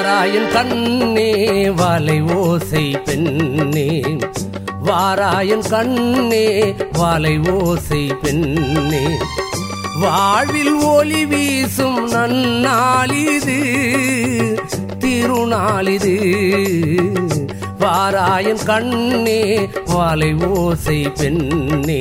வாராயன் கண்ணே வலை ஓசை பெண்ணே வாராயன் கண்ணே வலை ஓசை பெண்ணே வாழ்வில் ஒளி வீசும் நன்னாளிது திருநாளிது வாராயன் கண்ணே வலை ஓசை பெண்ணே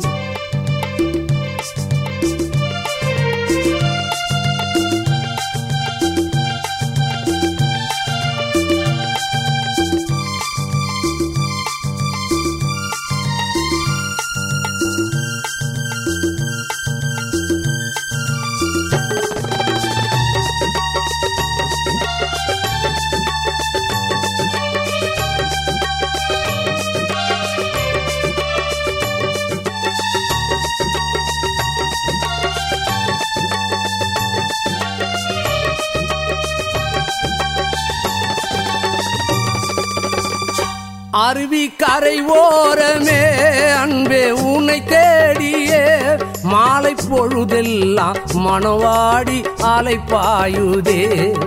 அருவி கரை ஓரமே அன்பே உன்னை தேடியே மாலை பொழுதெல்லாம் மணவாடி அலை பாயுதே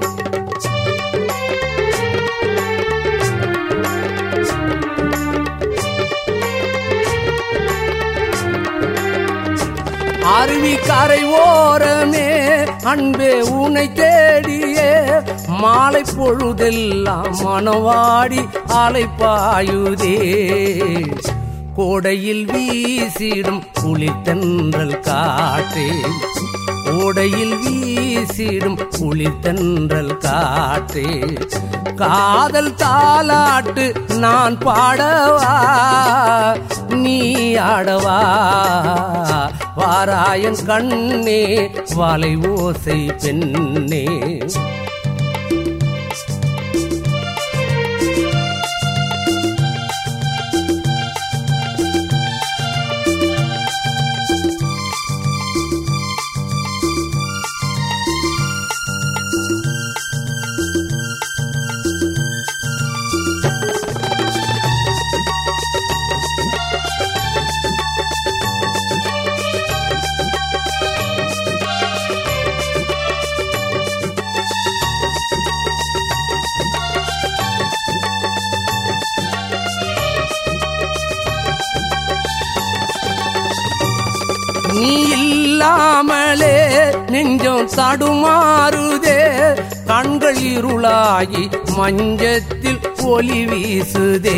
அருவி கரை ஓரமே அன்பே உன்னை தேடியே மாலை பொழுதெல்லாம் மணவாடி அலைப்பாயுதே கோடையில் வீசிடும் குளிர்தன்றல் காற்றே ஓடையில் வீசிடும் குளிர்தன்றல் காற்றே காதல் தாலாட்டு நான் பாடவா நீ ஆடவா வாராயன் கண்ணே வலை ஓசை பெண்ணே நீ இல்லாமலே நெஞ்சம் தடுமாறுதே கண்கள் இருளாகி மஞ்சத்தில் ஒளி வீசுதே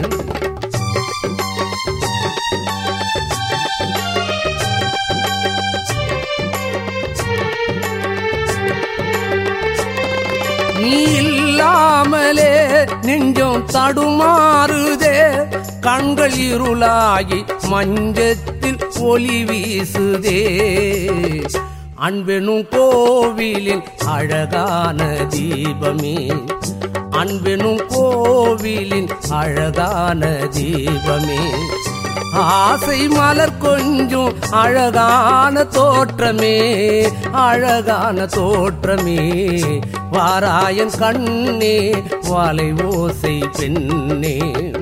நீ இல்லாமலே நெஞ்சம் தடுமாறுதே கண்கள் இருளாகி மஞ்சத்தில் ஒளி வீசுதே அன்பெனும் கோவிலின் அழகான தீபமே அன்பெனும் கோவிலின் அழகான தீபமே ஆசை மலர் கொஞ்சம் அழகான தோற்றமே அழகான தோற்றமே வாராயன் கண்ணே வாலை ஓசை பெண்ணே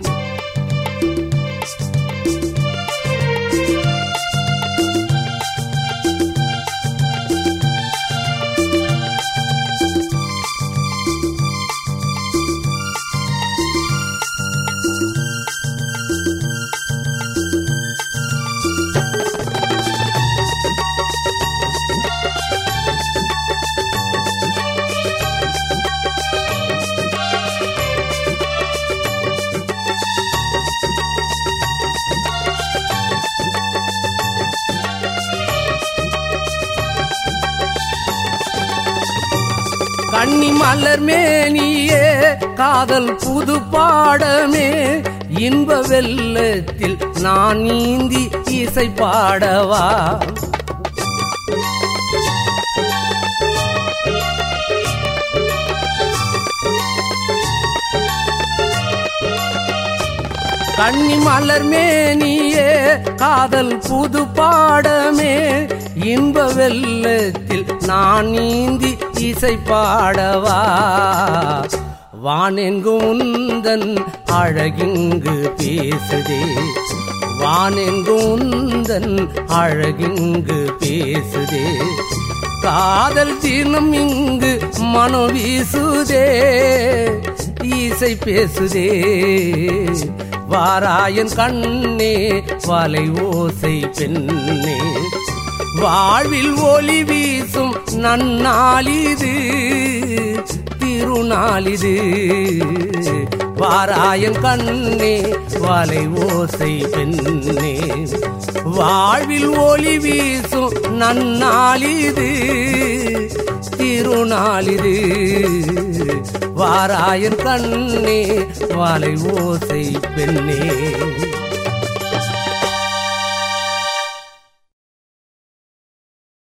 கன்னி மலர் மேனியே காதல் புது பாடமே இன்ப வெள்ளத்தில் நான் நீந்தி இசை பாடவா கன்னி மலர் மேனியே காதல் புது பாடமே இன்ப வெள்ளத்தில் நான் நீந்தி இசை பாடவா வானெங்கும் உந்தன் அழகிங்கு பேசுதே வானெங்கும் உந்தன் அழகிங்கு பேசுதே காதல் தினம் இங்கு மனோ வீசுதே ஈசை பேசுதே வாராயன் கண்ணே வலை ஓசை பெண்ணே வாழ்வில் ஒளி வீசும் நன்னாளிது திருநாளிது வாராயன் கண்ணே வலை ஓசை பெண்ணே வாழ்வில் ஒளி வீசும் நன்னாளிது திருநாளிது வாராயன் கண்ணே வலை ஓசை பெண்ணே